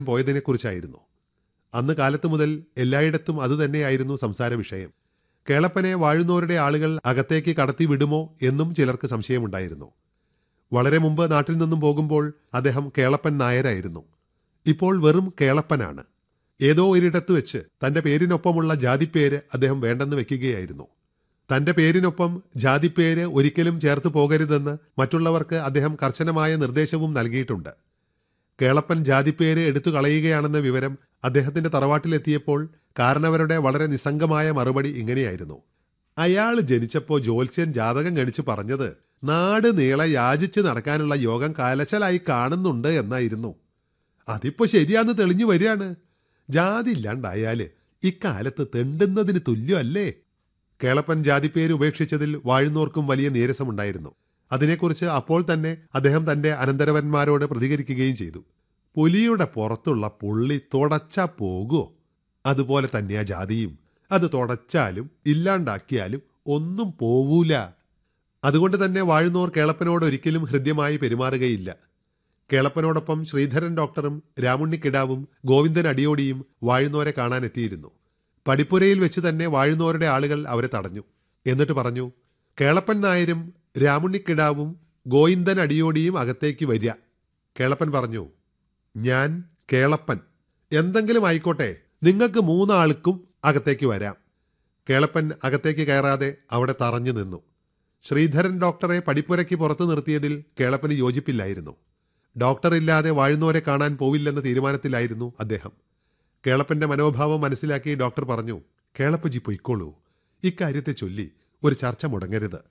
പോയതിനെക്കുറിച്ചായിരുന്നു അന്ന് കാലത്ത് മുതൽ എല്ലായിടത്തും അതുതന്നെയായിരുന്നു സംസാര വിഷയം കേളപ്പനെ വാഴുന്നവരുടെ ആളുകൾ അകത്തേക്ക് കടത്തി വിടുമോ എന്നും ചിലർക്ക് സംശയമുണ്ടായിരുന്നു വളരെ മുമ്പ് നാട്ടിൽ നിന്നും പോകുമ്പോൾ അദ്ദേഹം കേളപ്പൻ നായരായിരുന്നു ഇപ്പോൾ വെറും കേളപ്പനാണ് ഏതോ ഒരിടത്ത് വെച്ച് തന്റെ പേരിനൊപ്പമുള്ള ജാതിപ്പേര് അദ്ദേഹം വേണ്ടെന്ന് വെക്കുകയായിരുന്നു തന്റെ പേരിനൊപ്പം ജാതിപ്പേര് ഒരിക്കലും ചേർത്ത് പോകരുതെന്ന് മറ്റുള്ളവർക്ക് അദ്ദേഹം കർശനമായ നിർദ്ദേശവും നൽകിയിട്ടുണ്ട് കേളപ്പൻ ജാതിപ്പേര് എടുത്തു കളയുകയാണെന്ന വിവരം അദ്ദേഹത്തിന്റെ തറവാട്ടിലെത്തിയപ്പോൾ കാരണവരുടെ വളരെ നിസ്സംഗമായ മറുപടി ഇങ്ങനെയായിരുന്നു അയാൾ ജനിച്ചപ്പോൾ ജ്യോത്സ്യൻ ജാതകം ഗണിച്ച് പറഞ്ഞത് നാട് നീളെ യാചിച്ച് നടക്കാനുള്ള യോഗം കാലശലായി കാണുന്നുണ്ട് എന്നായിരുന്നു അതിപ്പോ ശരിയാന്ന് തെളിഞ്ഞു വരികയാണ് ജാതി ഇല്ലാണ്ടായാല് ഇക്കാലത്ത് തെണ്ടുന്നതിന് തുല്യമല്ലേ കേളപ്പൻ ജാതിപ്പേര് ഉപേക്ഷിച്ചതിൽ വാഴുന്നോർക്കും വലിയ നീരസമുണ്ടായിരുന്നു അതിനെക്കുറിച്ച് അപ്പോൾ തന്നെ അദ്ദേഹം തന്റെ അനന്തരവന്മാരോട് പ്രതികരിക്കുകയും ചെയ്തു പുലിയുടെ പുറത്തുള്ള പുള്ളി തുടച്ചാ പോകുമോ അതുപോലെ തന്നെയാ ജാതിയും അത് തുടച്ചാലും ഇല്ലാണ്ടാക്കിയാലും ഒന്നും പോവൂല അതുകൊണ്ട് തന്നെ വാഴുന്നോർ കേളപ്പനോട് ഒരിക്കലും ഹൃദ്യമായി പെരുമാറുകയില്ല കേളപ്പനോടൊപ്പം ശ്രീധരൻ ഡോക്ടറും രാമുണ്ണിക്കിടാവും ഗോവിന്ദൻ അടിയോടിയും വാഴുന്നോരെ കാണാനെത്തിയിരുന്നു പടിപ്പുരയിൽ വെച്ച് തന്നെ വാഴുന്നോരുടെ ആളുകൾ അവരെ തടഞ്ഞു എന്നിട്ട് പറഞ്ഞു കേളപ്പൻ നായരും രാമുണ്ണിക്കിടാവും ഗോവിന്ദൻ അടിയോടിയും അകത്തേക്ക് വരിക കേളപ്പൻ പറഞ്ഞു ഞാൻ കേളപ്പൻ എന്തെങ്കിലും ആയിക്കോട്ടെ നിങ്ങൾക്ക് മൂന്നാൾക്കും അകത്തേക്ക് വരാം കേളപ്പൻ അകത്തേക്ക് കയറാതെ അവിടെ തറഞ്ഞു നിന്നു ശ്രീധരൻ ഡോക്ടറെ പടിപ്പുരയ്ക്ക് പുറത്തു നിർത്തിയതിൽ കേളപ്പന് യോജിപ്പില്ലായിരുന്നു ഡോക്ടർ ഇല്ലാതെ വാഴുന്നവരെ കാണാൻ പോവില്ലെന്ന തീരുമാനത്തിലായിരുന്നു അദ്ദേഹം കേളപ്പന്റെ മനോഭാവം മനസ്സിലാക്കി ഡോക്ടർ പറഞ്ഞു കേളപ്പജി പൊയ്ക്കോളൂ ഇക്കാര്യത്തെ ചൊല്ലി ഒരു ചർച്ച മുടങ്ങരുത്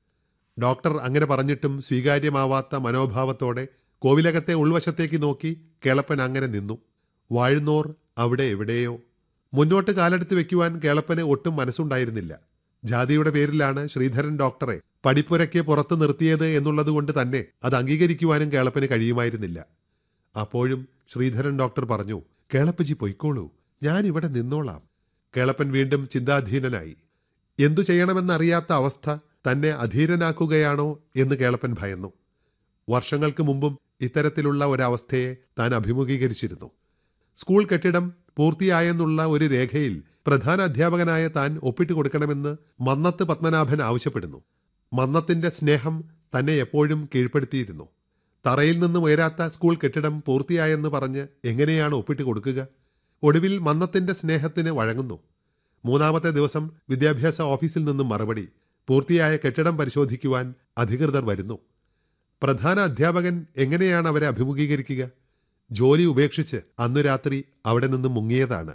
ഡോക്ടർ അങ്ങനെ പറഞ്ഞിട്ടും സ്വീകാര്യമാവാത്ത മനോഭാവത്തോടെ കോവിലകത്തെ ഉൾവശത്തേക്ക് നോക്കി കേളപ്പൻ അങ്ങനെ നിന്നു വാഴുന്നോർ അവിടെ എവിടെയോ മുന്നോട്ട് കാലെടുത്ത് വെക്കുവാൻ കേളപ്പന് ഒട്ടും മനസ്സുണ്ടായിരുന്നില്ല ജാതിയുടെ പേരിലാണ് ശ്രീധരൻ ഡോക്ടറെ പടിപ്പുരയ്ക്ക് പുറത്ത് നിർത്തിയത് എന്നുള്ളതുകൊണ്ട് തന്നെ അത് അംഗീകരിക്കുവാനും കേളപ്പന് കഴിയുമായിരുന്നില്ല അപ്പോഴും ശ്രീധരൻ ഡോക്ടർ പറഞ്ഞു കേളപ്പജി പൊയ്ക്കോളൂ ഞാൻ ഇവിടെ നിന്നോളാം കേളപ്പൻ വീണ്ടും ചിന്താധീനനായി എന്തു ചെയ്യണമെന്നറിയാത്ത അവസ്ഥ തന്നെ അധീരനാക്കുകയാണോ എന്ന് കേളപ്പൻ ഭയന്നു വർഷങ്ങൾക്ക് മുമ്പും ഇത്തരത്തിലുള്ള ഒരവസ്ഥയെ താൻ അഭിമുഖീകരിച്ചിരുന്നു സ്കൂൾ കെട്ടിടം പൂർത്തിയായെന്നുള്ള ഒരു രേഖയിൽ പ്രധാന അധ്യാപകനായ താൻ ഒപ്പിട്ട് കൊടുക്കണമെന്ന് മന്നത്ത് പത്മനാഭൻ ആവശ്യപ്പെടുന്നു മന്നത്തിന്റെ സ്നേഹം തന്നെ എപ്പോഴും കീഴ്പ്പെടുത്തിയിരുന്നു തറയിൽ നിന്നും ഉയരാത്ത സ്കൂൾ കെട്ടിടം പൂർത്തിയായെന്ന് പറഞ്ഞ് എങ്ങനെയാണ് ഒപ്പിട്ട് കൊടുക്കുക ഒടുവിൽ മന്നത്തിന്റെ സ്നേഹത്തിന് വഴങ്ങുന്നു മൂന്നാമത്തെ ദിവസം വിദ്യാഭ്യാസ ഓഫീസിൽ നിന്നും മറുപടി പൂർത്തിയായ കെട്ടിടം പരിശോധിക്കുവാൻ അധികൃതർ വരുന്നു പ്രധാന അധ്യാപകൻ എങ്ങനെയാണ് അവരെ അഭിമുഖീകരിക്കുക ജോലി ഉപേക്ഷിച്ച് അന്നു രാത്രി അവിടെ നിന്ന് മുങ്ങിയതാണ്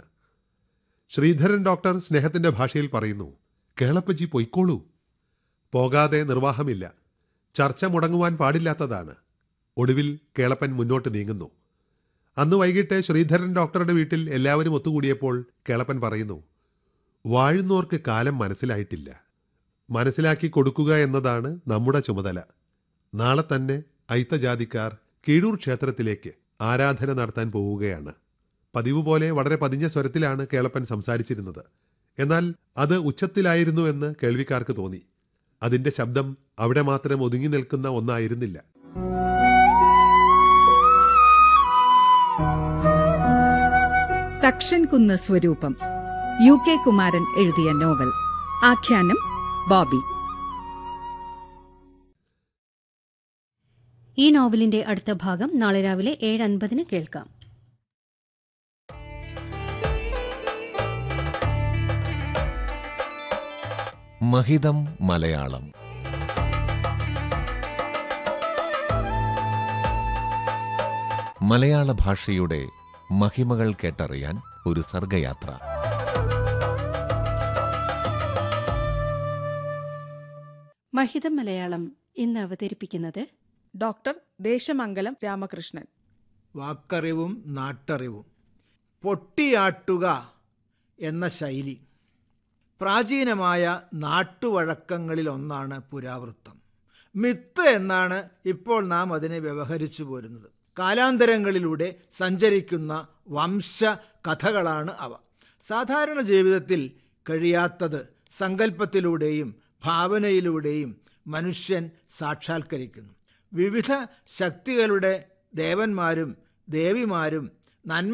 ശ്രീധരൻ ഡോക്ടർ സ്നേഹത്തിന്റെ ഭാഷയിൽ പറയുന്നു കേളപ്പജി പൊയ്ക്കോളൂ പോകാതെ നിർവാഹമില്ല ചർച്ച മുടങ്ങുവാൻ പാടില്ലാത്തതാണ് ഒടുവിൽ കേളപ്പൻ മുന്നോട്ട് നീങ്ങുന്നു അന്ന് വൈകിട്ട് ശ്രീധരൻ ഡോക്ടറുടെ വീട്ടിൽ എല്ലാവരും ഒത്തുകൂടിയപ്പോൾ കേളപ്പൻ പറയുന്നു വാഴുന്നോർക്ക് കാലം മനസ്സിലായിട്ടില്ല മനസ്സിലാക്കി കൊടുക്കുക എന്നതാണ് നമ്മുടെ ചുമതല നാളെ തന്നെ അയിത്തജാതിക്കാർ കീഴൂർ ക്ഷേത്രത്തിലേക്ക് ആരാധന നടത്താൻ പോവുകയാണ് പതിവ് പോലെ വളരെ പതിഞ്ഞ സ്വരത്തിലാണ് കേളപ്പൻ സംസാരിച്ചിരുന്നത് എന്നാൽ അത് ഉച്ചത്തിലായിരുന്നുവെന്ന് കേൾവിക്കാർക്ക് തോന്നി അതിന്റെ ശബ്ദം അവിടെ മാത്രം ഒതുങ്ങി നിൽക്കുന്ന ഒന്നായിരുന്നില്ല തക്ഷൻകുന്ന് സ്വരൂപം യു കെ കുമാരൻ എഴുതിയ നോവൽ ആഖ്യാനം ബോബി ഈ നോവലിന്റെ അടുത്ത ഭാഗം നാളെ രാവിലെ ഏഴ് അൻപതിന് കേൾക്കാം മഹിതം മലയാളം മലയാള ഭാഷയുടെ മഹിമകൾ കേട്ടറിയാൻ ഒരു സർഗയാത്ര മഹിതം മലയാളം ഇന്ന് അവതരിപ്പിക്കുന്നത് ഡോക്ടർ ദേശമംഗലം രാമകൃഷ്ണൻ വാക്കറിവും നാട്ടറിവും പൊട്ടിയാട്ടുക എന്ന ശൈലി പ്രാചീനമായ നാട്ടുവഴക്കങ്ങളിലൊന്നാണ് പുരാവൃത്തം മിത്ത് എന്നാണ് ഇപ്പോൾ നാം അതിനെ വ്യവഹരിച്ചു പോരുന്നത് കാലാന്തരങ്ങളിലൂടെ സഞ്ചരിക്കുന്ന വംശ കഥകളാണ് അവ സാധാരണ ജീവിതത്തിൽ കഴിയാത്തത് സങ്കല്പത്തിലൂടെയും ഭാവനയിലൂടെയും മനുഷ്യൻ സാക്ഷാത്കരിക്കുന്നു വിവിധ ശക്തികളുടെ ദേവന്മാരും ദേവിമാരും നന്മ